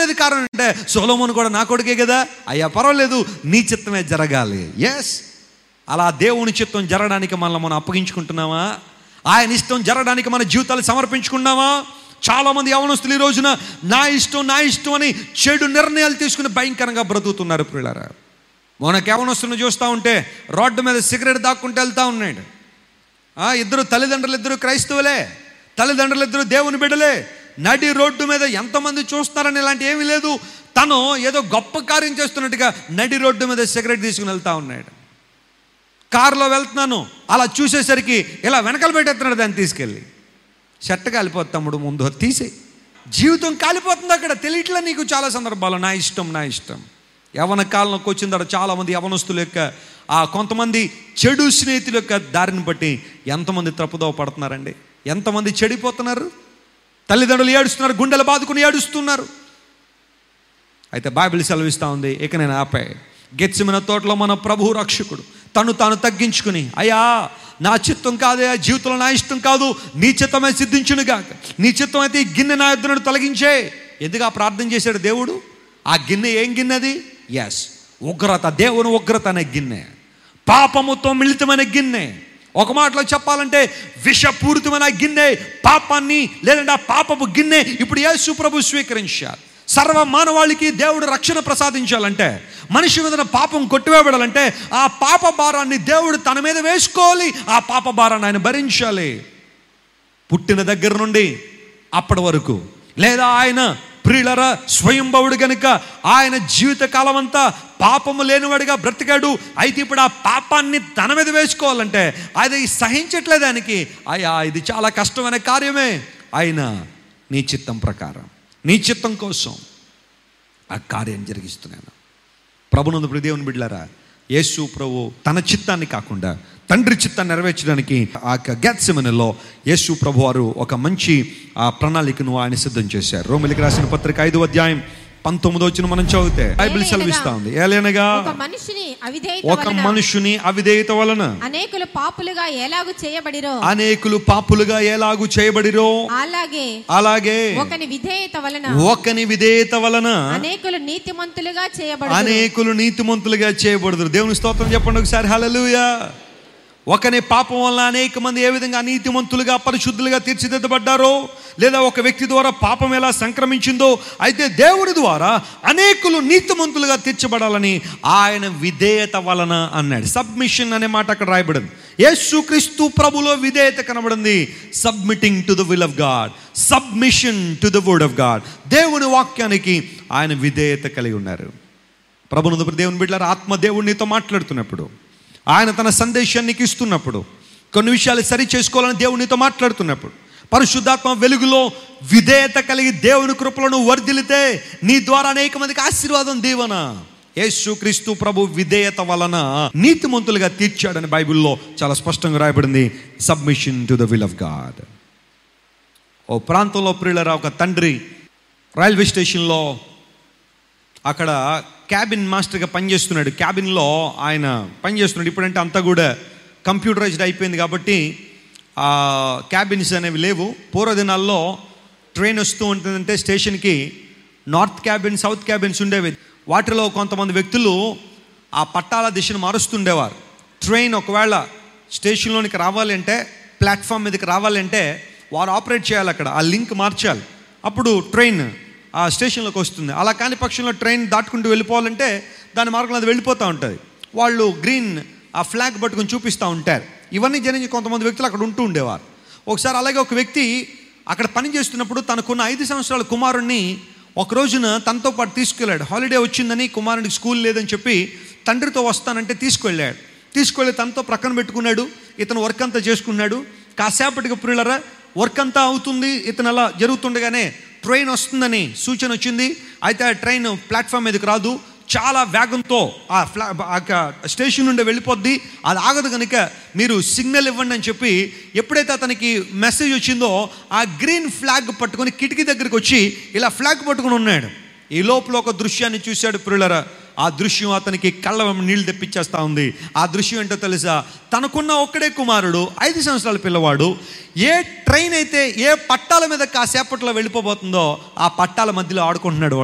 లేదు కారణం అంటే సోలోమోను కూడా నా కొడుకే కదా అయ్యా పర్వాలేదు నీ చిత్తమే జరగాలి ఎస్ అలా దేవుని చిత్తం జరగడానికి మనల్ని మనం అప్పగించుకుంటున్నామా ఆయన ఇష్టం జరగడానికి మన జీవితాలు సమర్పించుకున్నామా చాలామంది యవనస్తులు ఈ రోజున నా ఇష్టం నా ఇష్టం అని చెడు నిర్ణయాలు తీసుకుని భయంకరంగా బ్రతుకుతున్నారు పిల్లరా మనకు యవనస్తులను చూస్తూ ఉంటే రోడ్డు మీద సిగరెట్ దాక్కుంటూ వెళ్తూ ఉన్నాడు ఆ, ఇద్దరు తల్లిదండ్రులు ఇద్దరు క్రైస్తవులే తల్లిదండ్రులు ఇద్దరు దేవుని బిడ్డలే నడి రోడ్డు మీద ఎంతమంది చూస్తున్నారని ఇలాంటి ఏమీ లేదు తను ఏదో గొప్ప కార్యం చేస్తున్నట్టుగా నడి రోడ్డు మీద సిగరెట్ తీసుకుని వెళ్తా ఉన్నాడు కారులో వెళ్తున్నాను అలా చూసేసరికి ఇలా వెనకాల పెట్టేస్తున్నాడు దాన్ని తీసుకెళ్ళి చెట్ట కాలిపోతుంది తమ్ముడు ముందు తీసే జీవితం కాలిపోతుంది అక్కడ తెలియట్లే నీకు చాలా సందర్భాలు నా ఇష్టం నా ఇష్టం యవన కాలంలోకి వచ్చిన తర్వాత చాలామంది యవనస్తుల యొక్క ఆ కొంతమంది చెడు స్నేహితుల యొక్క దారిని బట్టి ఎంతమంది తప్పుదోవ పడుతున్నారండి ఎంతమంది చెడిపోతున్నారు తల్లిదండ్రులు ఏడుస్తున్నారు గుండెలు బాదుకుని ఏడుస్తున్నారు అయితే బైబిల్ సెలవిస్తూ ఉంది ఇక నేను ఆపే గెచ్చిమిన తోటలో మన ప్రభు రక్షకుడు తను తాను తగ్గించుకుని అయ్యా నా చిత్తం కాదే జీవితంలో నా ఇష్టం కాదు నీ చిత్తమే సిద్ధించును గాక నీ చిత్తం అయితే ఈ గిన్నె నా ఎద్దును తొలగించే ఎందుకు ఆ ప్రార్థన చేశాడు దేవుడు ఆ గిన్నె ఏం గిన్నె అది ఎస్ ఉగ్రత దేవుని ఉగ్రత అనే గిన్నె పాపముతో మిళితమైన గిన్నె ఒక మాటలో చెప్పాలంటే విషపూరితమైన గిన్నె పాపాన్ని లేదంటే ఆ పాపపు గిన్నె ఇప్పుడు యేసు ప్రభు స్వీకరించారు సర్వ మానవాళికి దేవుడు రక్షణ ప్రసాదించాలంటే మనిషి మీద పాపం కొట్టివేయబడాలంటే ఆ పాప భారాన్ని దేవుడు తన మీద వేసుకోవాలి ఆ పాప భారాన్ని ఆయన భరించాలి పుట్టిన దగ్గర నుండి అప్పటి వరకు లేదా ఆయన ప్రియులర స్వయంభవుడు గనుక ఆయన జీవిత కాలం అంతా పాపము లేనివాడిగా బ్రతికాడు అయితే ఇప్పుడు ఆ పాపాన్ని తన మీద వేసుకోవాలంటే అది సహించట్లేదు ఆయనకి అయ్యా ఇది చాలా కష్టమైన కార్యమే అయినా నీ చిత్తం ప్రకారం నీ చిత్తం కోసం ఆ కార్యం జరిగిస్తున్నాను ప్రభునందు ప్రియ దేవుని బిడ్డలారా యేసు ప్రభు తన చిత్తాన్ని కాకుండా తండ్రి చిత్తాన్ని నెరవేర్చడానికి ఆ గెత్సెమనలో యేసు ప్రభు వారు ఒక మంచి ఆ ప్రణాళికను ఆయన సిద్ధం చేశారు రోమిలికి రాసిన పత్రిక ఐదు అధ్యాయం పంతొమ్మిది వచ్చిన మనం చదివితే బైబిల్ సెలవిస్తా ఉంది ఏలైనగా ఒక మనిషిని అవిధేయత ఒక వలన మనుషుని అవిధేయత వలన అనేకులు పాపులుగా ఎలాగు చేయబడిరో అనేకులు పాపులుగా ఎలాగు చేయబడిరో అలాగే అలాగే ఒకని విధేయత వలన ఒకని విధేయత వలన అనేకులు నీతిమంతులుగా చేయబడు అనేకులు నీతిమంతులుగా చేయబడదురు దేవుని స్తోత్రం చెప్పండి ఒకసారి హల్లెలూయా ఒకని పాపం వల్ల అనేక మంది ఏ విధంగా నీతిమంతులుగా పరిశుద్ధులుగా తీర్చిదిద్దబడ్డారో లేదా ఒక వ్యక్తి ద్వారా పాపం ఎలా సంక్రమించిందో అయితే దేవుడి ద్వారా అనేకులు నీతిమంతులుగా తీర్చబడాలని ఆయన విధేయత వలన అన్నాడు సబ్మిషన్ అనే మాట అక్కడ రాయబడింది యేసుక్రీస్తు ప్రభులో విధేయత కనబడింది submitting to the will of God submission to the word of God దేవుని వాక్యానికి ఆయన విధేయత కలిగి ఉన్నారు ప్రభునందు దేవుని బిడ్డలారా ఆత్మ దేవుడు నీతో మాట్లాడుతున్నప్పుడు ఆయన తన సందేశాన్ని నీకు ఇస్తున్నప్పుడు కొన్ని విషయాలు సరి చేసుకోవాలని దేవుడు నీతో మాట్లాడుతున్నప్పుడు పరిశుద్ధాత్మ వెలుగులో విధేయత కలిగి దేవుని కృపలను వర్ధిల్లితే నీ ద్వారా అనేక మందికి ఆశీర్వాదం దీవన యేసు క్రీస్తు ప్రభు విధేయత వలన నీతిమంతులుగా తీర్చాడని బైబిల్లో చాలా స్పష్టంగా రాయబడింది submission to the will of God ఓ ప్రాంతంలో ప్రియులరా ఒక తండ్రి రైల్వే స్టేషన్లో అక్కడ క్యాబిన్ మాస్టర్గా పనిచేస్తున్నాడు క్యాబిన్లో ఆయన పనిచేస్తున్నాడు ఇప్పుడంటే అంతా కూడా కంప్యూటరైజ్డ్ అయిపోయింది కాబట్టి ఆ క్యాబిన్స్ అనేవి లేవు పూర్వదినాల్లో ట్రైన్ వస్తూ ఉంటుందంటే స్టేషన్కి నార్త్ క్యాబిన్ సౌత్ క్యాబిన్స్ ఉండేవి వాటిలో కొంతమంది వ్యక్తులు ఆ పట్టాల దిశను మారుస్తుండేవారు ట్రైన్ ఒకవేళ స్టేషన్లోనికి రావాలి అంటే ప్లాట్ఫామ్ మీదకి రావాలి అంటే వారు ఆపరేట్ చేయాలి అక్కడ ఆ లింక్ మార్చాలి అప్పుడు ట్రైన్ ఆ స్టేషన్లోకి వస్తుంది అలా కాని పక్షంలో ట్రైన్ దాటుకుంటూ వెళ్ళిపోవాలంటే దాని మార్గంలో అది వెళ్ళిపోతూ ఉంటుంది వాళ్ళు గ్రీన్ ఆ ఫ్లాగ్ పట్టుకొని చూపిస్తూ ఉంటారు ఇవన్నీ జరిగి కొంతమంది వ్యక్తులు అక్కడ ఉంటూ ఉండేవారు ఒకసారి అలాగే ఒక వ్యక్తి అక్కడ పని చేస్తున్నప్పుడు తనకున్న ఐదు సంవత్సరాల కుమారుణ్ణి ఒక రోజున తనతో పాటు తీసుకెళ్ళాడు హాలిడే వచ్చిందని కుమారుడికి స్కూల్ లేదని చెప్పి తండ్రితో వస్తానంటే తీసుకెళ్ళాడు తీసుకెళ్ళి తనతో ప్రక్కన పెట్టుకున్నాడు ఇతను వర్క్ అంతా చేసుకున్నాడు కాసేపటికి ప్రియులరా వర్క్ అంతా అవుతుంది ఇతను అలా జరుగుతుండగానే ట్రైన్ వస్తుందని సూచన వచ్చింది అయితే ఆ ట్రైన్ ప్లాట్ఫామ్ మీదకి రాదు చాలా వేగంతో ఆ ఫ్లా ఆ యొక్క స్టేషన్ నుండి వెళ్ళిపోద్ది అది ఆగదు కనుక మీరు సిగ్నల్ ఇవ్వండి అని చెప్పి ఎప్పుడైతే అతనికి మెసేజ్ వచ్చిందో ఆ గ్రీన్ ఫ్లాగ్ పట్టుకొని కిటికీ దగ్గరికి వచ్చి ఇలా ఫ్లాగ్ పట్టుకొని ఉన్నాడు ఈ లోపల ఒక దృశ్యాన్ని చూశాడు ప్రియులరా ఆ దృశ్యం అతనికి కళ్ళ వెంబడి నీళ్లు తెప్పించేస్తా ఉంది ఆ దృశ్యం ఏంటో తెలుసా తనకున్న ఒక్కడే కుమారుడు ఐదు సంవత్సరాల పిల్లవాడు ఏ ట్రైన్ అయితే ఏ పట్టాల మీద కాసేపట్లో వెళ్ళిపోబోతుందో ఆ పట్టాల మధ్యలో ఆడుకుంటున్నాడు వాడు.